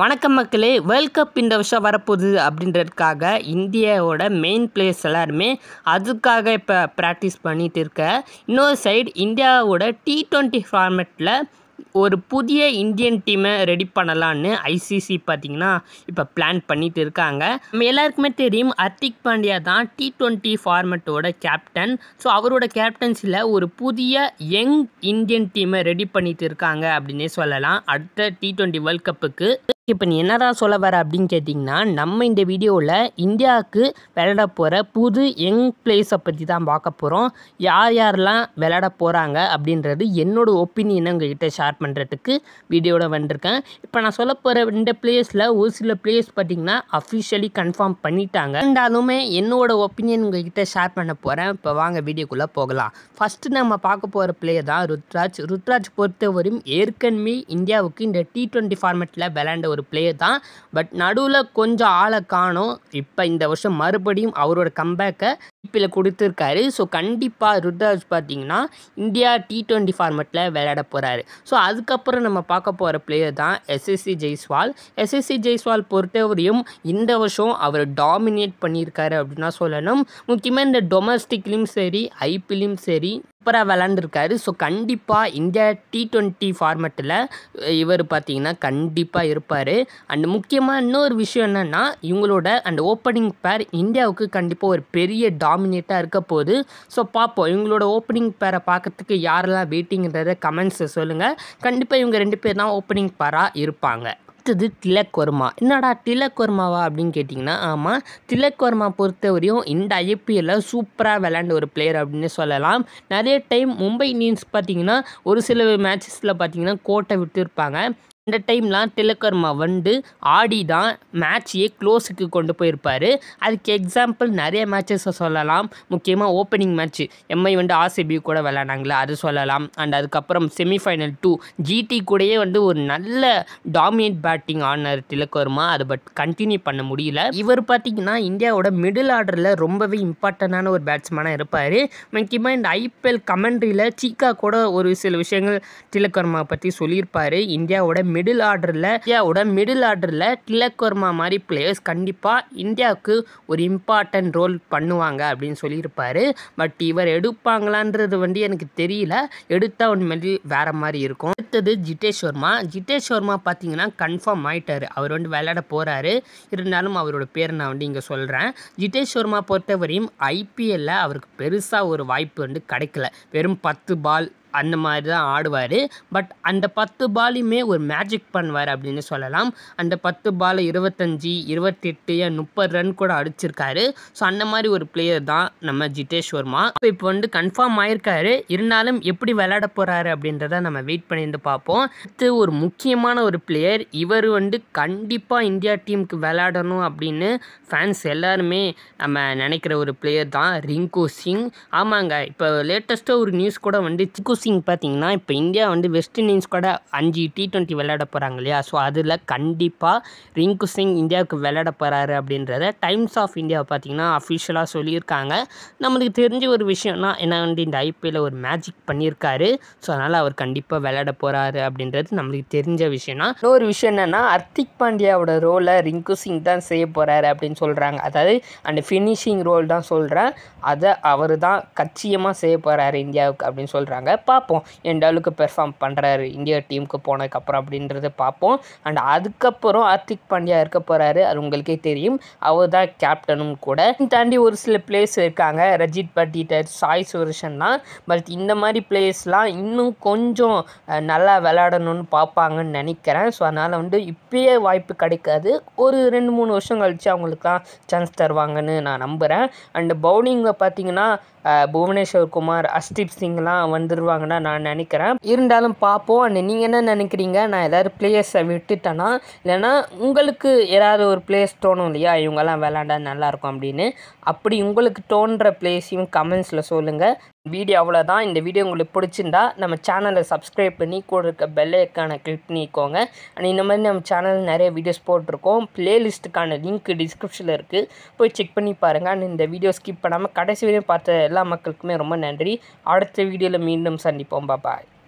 வணக்கம் மக்களே world cup இந்த வருஷம் வரப்போகுது அப்படின்றதுக்காக இந்தியாவோட மெயின் பிளேயர்ஸ் எல்லாருமே அதுக்காக இப்போ ப்ராக்டிஸ் பண்ணிட்டு இருக்க இன்னொரு சைடு இந்தியாவோட டி ட்வெண்ட்டி ஃபார்மேட்டில் ஒரு புதிய இந்தியன் டீமை ரெடி பண்ணலான்னு ஐசிசி பார்த்தீங்கன்னா இப்போ பிளான் பண்ணிட்டு இருக்காங்க நம்ம எல்லாருக்குமே தெரியும் ஹர்திக் பாண்டியா தான் டி ட்வெண்ட்டி ஃபார்மேட்டோட கேப்டன் ஸோ அவரோட கேப்டன்சியில் ஒரு புதிய யங் இந்தியன் டீமை ரெடி பண்ணிட்டு இருக்காங்க அப்படின்னே சொல்லலாம் அடுத்த டி ட்வெண்ட்டி வேர்ல்ட் கப்புக்கு இப்போ நீ என்னதான் சொல்ல வர அப்படின்னு கேட்டிங்கன்னா நம்ம இந்த வீடியோவில் இந்தியாவுக்கு விளையாட போகிற புது யங் பிளேயர்ஸை பற்றி தான் பார்க்க போகிறோம் யார் யாரெல்லாம் விளையாட போகிறாங்க அப்படின்றது என்னோட ஒப்பீனியனை உங்ககிட்ட ஷேர் பண்ணுறதுக்கு வீடியோவில் வந்திருக்கேன் இப்போ நான் சொல்ல போகிற இந்த பிளேயர்ஸில் ஒரு சில பிளேயர்ஸ் பார்த்திங்கன்னா அஃபிஷியலி கன்ஃபார்ம் பண்ணிட்டாங்க இருந்தாலுமே என்னோட ஒப்பீனியன் உங்ககிட்ட ஷேர் பண்ண போகிறேன் இப்போ வாங்க வீடியோக்குள்ளே போகலாம் ஃபஸ்ட்டு நம்ம பார்க்க போகிற பிளேயர் தான் ருத்ராஜ் ருத்ராஜ் பொறுத்தவரையும் ஏற்கனவே இந்தியாவுக்கு இந்த டி ட்வெண்ட்டி ஃபார்மேட்டில் விளையாண்ட ஒரு பிளேயர் தான் பட் நடுவில் கொஞ்சம் ஆளை காணும் இப்போ இந்த வருஷம் மறுபடியும் அவரோட கம்பேக்கை ஐபிஎல் கொடுத்துருக்காரு ஸோ கண்டிப்பாக ருத்ராஜ் பார்த்தீங்கன்னா இந்தியா டி ட்வெண்ட்டி ஃபார்மேட்டில் விளையாட போகிறாரு ஸோ அதுக்கப்புறம் நம்ம பார்க்க போகிற பிளேயர் தான் எஸ்எஸ்சி ஜெய்ஸ்வால் எஸ்எஸ்சி ஜெய்ஸ்வால் பொறுத்தவரையும் இந்த வருஷம் அவர் டாமினேட் பண்ணியிருக்காரு அப்படின்னா சொல்லணும் முக்கியமாக இந்த டொமஸ்டிக்லேயும் சரி ஐபிஎல்லையும் சரி சூப்பராக விளாண்டுருக்காரு ஸோ கண்டிப்பாக இந்தியா டி ட்வெண்ட்டி ஃபார்மேட்டில் இவர் பார்த்தீங்கன்னா கண்டிப்பாக இருப்பார் அண்ட் முக்கியமாக இன்னொரு விஷயம் என்னென்னா இவங்களோட அந்த ஓப்பனிங் பேர் இந்தியாவுக்கு கண்டிப்பாக ஒரு பெரிய டாமினேட்டாக இருக்க போகுது ஸோ பார்ப்போம் இவங்களோட ஓப்பனிங் பேரை பார்க்கறதுக்கு யாரெல்லாம் வெயிட்டிங்கிறத கமெண்ட்ஸை சொல்லுங்கள் கண்டிப்பாக இவங்க ரெண்டு பேர் தான் ஓப்பனிங் பேராக இருப்பாங்க அடுத்தது திலக் வர்மா என்னடா திலக் வர்மாவா அப்படின்னு கேட்டிங்கன்னா ஆமாம் திலக் வர்மா பொறுத்தவரையும் இந்த ஐபிஎல்லில் சூப்பராக விளையாண்ட ஒரு பிளேயர் அப்படின்னு சொல்லலாம் நிறைய டைம் மும்பை இந்தியன்ஸ் பார்த்தீங்கன்னா ஒரு சில மேட்சஸில் பார்த்தீங்கன்னா கோட்டை விட்டுருப்பாங்க இந்த டைம்லாம் திலக்கர்மா வந்து ஆடி தான் மேட்சையே க்ளோஸுக்கு கொண்டு போயிருப்பார் அதுக்கு எக்ஸாம்பிள் நிறைய மேட்சஸை சொல்லலாம் முக்கியமாக ஓப்பனிங் மேட்ச் எம்ஐ வந்து ஆர்சிபி கூட விளையாண்டாங்களே அது சொல்லலாம் அண்ட் அதுக்கப்புறம் செமிஃபைனல் டூ ஜிடி கூடயே வந்து ஒரு நல்ல டாமினேட் பேட்டிங் ஆனார் திலக்கர்மா அதை பட் கண்டினியூ பண்ண முடியல இவர் பார்த்திங்கன்னா இந்தியாவோட மிடில் ஆர்டரில் ரொம்பவே இம்பார்ட்டண்டான ஒரு பேட்ஸ்மேனாக இருப்பார் முக்கியமாக இந்த ஐபிஎல் கமெண்ட்ரியில் சீக்கா கூட ஒரு சில விஷயங்கள் திலக்கர்மா பற்றி சொல்லியிருப்பார் இந்தியாவோட மிடில் ஆர்டரில் இந்தியாவோட மிடில் ஆர்டரில் திலக் வர்மா மாதிரி பிளேயர்ஸ் கண்டிப்பாக இந்தியாவுக்கு ஒரு இம்பார்ட்டன்ட் ரோல் பண்ணுவாங்க அப்படின்னு சொல்லியிருப்பார் பட் இவர் எடுப்பாங்களான்றது வந்து எனக்கு தெரியல எடுத்தால் உண்மையிலே வேறு மாதிரி இருக்கும் அடுத்தது ஜிதேஷ் வர்மா ஜிதேஷ் வர்மா பார்த்தீங்கன்னா கன்ஃபார்ம் ஆயிட்டார் அவர் வந்து விளையாட போகிறாரு இருந்தாலும் அவரோட பேரை நான் வந்து இங்கே சொல்கிறேன் ஜிதேஷ் வர்மா பொறுத்தவரையும் ஐபிஎல்லில் அவருக்கு பெருசாக ஒரு வாய்ப்பு வந்து கிடைக்கல வெறும் பத்து பால் அந்த மாதிரி தான் ஆடுவார் பட் அந்த பத்து பாலையுமே ஒரு மேஜிக் பண்ணுவார் அப்படின்னு சொல்லலாம் அந்த பத்து பால் இருபத்தஞ்சி இருபத்தெட்டு முப்பது ரன் கூட அடிச்சிருக்காரு ஸோ அந்த மாதிரி ஒரு பிளேயர் தான் நம்ம ஜிதேஷ் வர்மா இப்போ வந்து கன்ஃபார்ம் ஆயிருக்காரு இருந்தாலும் எப்படி விளையாட போகிறாரு அப்படின்றத நம்ம வெயிட் பண்ணியிருந்து பார்ப்போம் அடுத்து ஒரு முக்கியமான ஒரு பிளேயர் இவர் வந்து கண்டிப்பாக இந்தியா டீமுக்கு விளையாடணும் அப்படின்னு ஃபேன்ஸ் எல்லாருமே நம்ம நினைக்கிற ஒரு பிளேயர் தான் ரிங்கு சிங் ஆமாங்க இப்போ லேட்டஸ்ட்டாக ஒரு நியூஸ் கூட வந்து சிக்கு சிங் பார்த்தீங்கன்னா இப்போ இந்தியா வந்து வெஸ்ட் இண்டீஸ் கூட அஞ்சு டி ட்வெண்ட்டி விளையாட போகிறாங்க இல்லையா ஸோ அதில் கண்டிப்பாக ரிங்கு சிங் இந்தியாவுக்கு விளையாட போகிறாரு அப்படின்றத டைம்ஸ் ஆஃப் இந்தியா பார்த்தீங்கன்னா அஃபிஷியலாக சொல்லியிருக்காங்க நம்மளுக்கு தெரிஞ்ச ஒரு விஷயம்னா என்ன வந்து இந்த ஐபிஎல்ல ஒரு மேஜிக் பண்ணியிருக்காரு ஸோ அதனால் அவர் கண்டிப்பாக விளையாட போகிறாரு அப்படின்றது நம்மளுக்கு தெரிஞ்ச விஷயம் தான் இன்னொரு விஷயம் என்னென்னா ஹர்திக் பாண்டியாவோட ரோலை ரிங்கு சிங் தான் செய்ய போகிறாரு அப்படின்னு சொல்கிறாங்க அதாவது அந்த ஃபினிஷிங் ரோல் தான் சொல்கிறேன் அதை அவர் தான் கச்சியமாக செய்ய போகிறாரு இந்தியாவுக்கு அப்படின்னு சொல்கிறாங்க பார்ப்போம் எந்த அளவுக்கு பெர்ஃபார்ம் பண்ணுறாரு இந்தியா டீமுக்கு போனதுக்கப்புறம் அப்படின்றத பார்ப்போம் அண்ட் அதுக்கப்புறம் ஹர்திக் பாண்டியா இருக்க போகிறாரு அது உங்களுக்கே தெரியும் அவர் தான் கேப்டனும் கூட தாண்டி ஒரு சில பிளேயர்ஸ் இருக்காங்க ரஜித் பட்டிட்டர் சாய் சுரேஷன்லாம் பட் இந்த மாதிரி பிளேயர்ஸ்லாம் இன்னும் கொஞ்சம் நல்லா விளையாடணும்னு பார்ப்பாங்கன்னு நினைக்கிறேன் ஸோ அதனால் வந்து இப்பயே வாய்ப்பு கிடைக்காது ஒரு ரெண்டு மூணு வருஷம் கழித்து அவங்களுக்குலாம் சான்ஸ் தருவாங்கன்னு நான் நம்புகிறேன் அண்டு பவுலிங்கில் பார்த்தீங்கன்னா புவனேஸ்வர் குமார் அஸ்தீப் சிங்லாம் வந்துடுவாங்கன்னு நான் நினைக்கிறேன் இருந்தாலும் பார்ப்போம் அண்ட் நீங்கள் என்ன நினைக்கிறீங்க நான் ஏதாவது பிளேயர்ஸை விட்டுட்டேன்னா இல்லைன்னா உங்களுக்கு ஏதாவது ஒரு பிளேயர்ஸ் தோணும் இல்லையா இவங்கெல்லாம் விளாண்டா நல்லாயிருக்கும் அப்படின்னு அப்படி உங்களுக்கு தோன்ற பிளேஸையும் கமெண்ட்ஸில் சொல்லுங்கள் வீடியோ அவ்வளோதான் இந்த வீடியோ உங்களுக்கு பிடிச்சிருந்தா நம்ம சேனலை சப்ஸ்கிரைப் பண்ணி கூட இருக்க பெல் ஐக்கானை கிளிக் பண்ணிக்கோங்க அண்ட் இந்த மாதிரி நம்ம சேனல் நிறைய வீடியோஸ் போட்டிருக்கோம் பிளேலிஸ்ட்டுக்கான லிங்க் டிஸ்கிரிப்ஷனில் இருக்குது போய் செக் பண்ணி பாருங்கள் அண்ட் இந்த வீடியோ ஸ்கிப் பண்ணாமல் கடைசி வரையும் பார்த்த எல்லா மக்களுக்குமே ரொம்ப நன்றி அடுத்த வீடியோவில் மீண்டும் சந்திப்போம் பாய்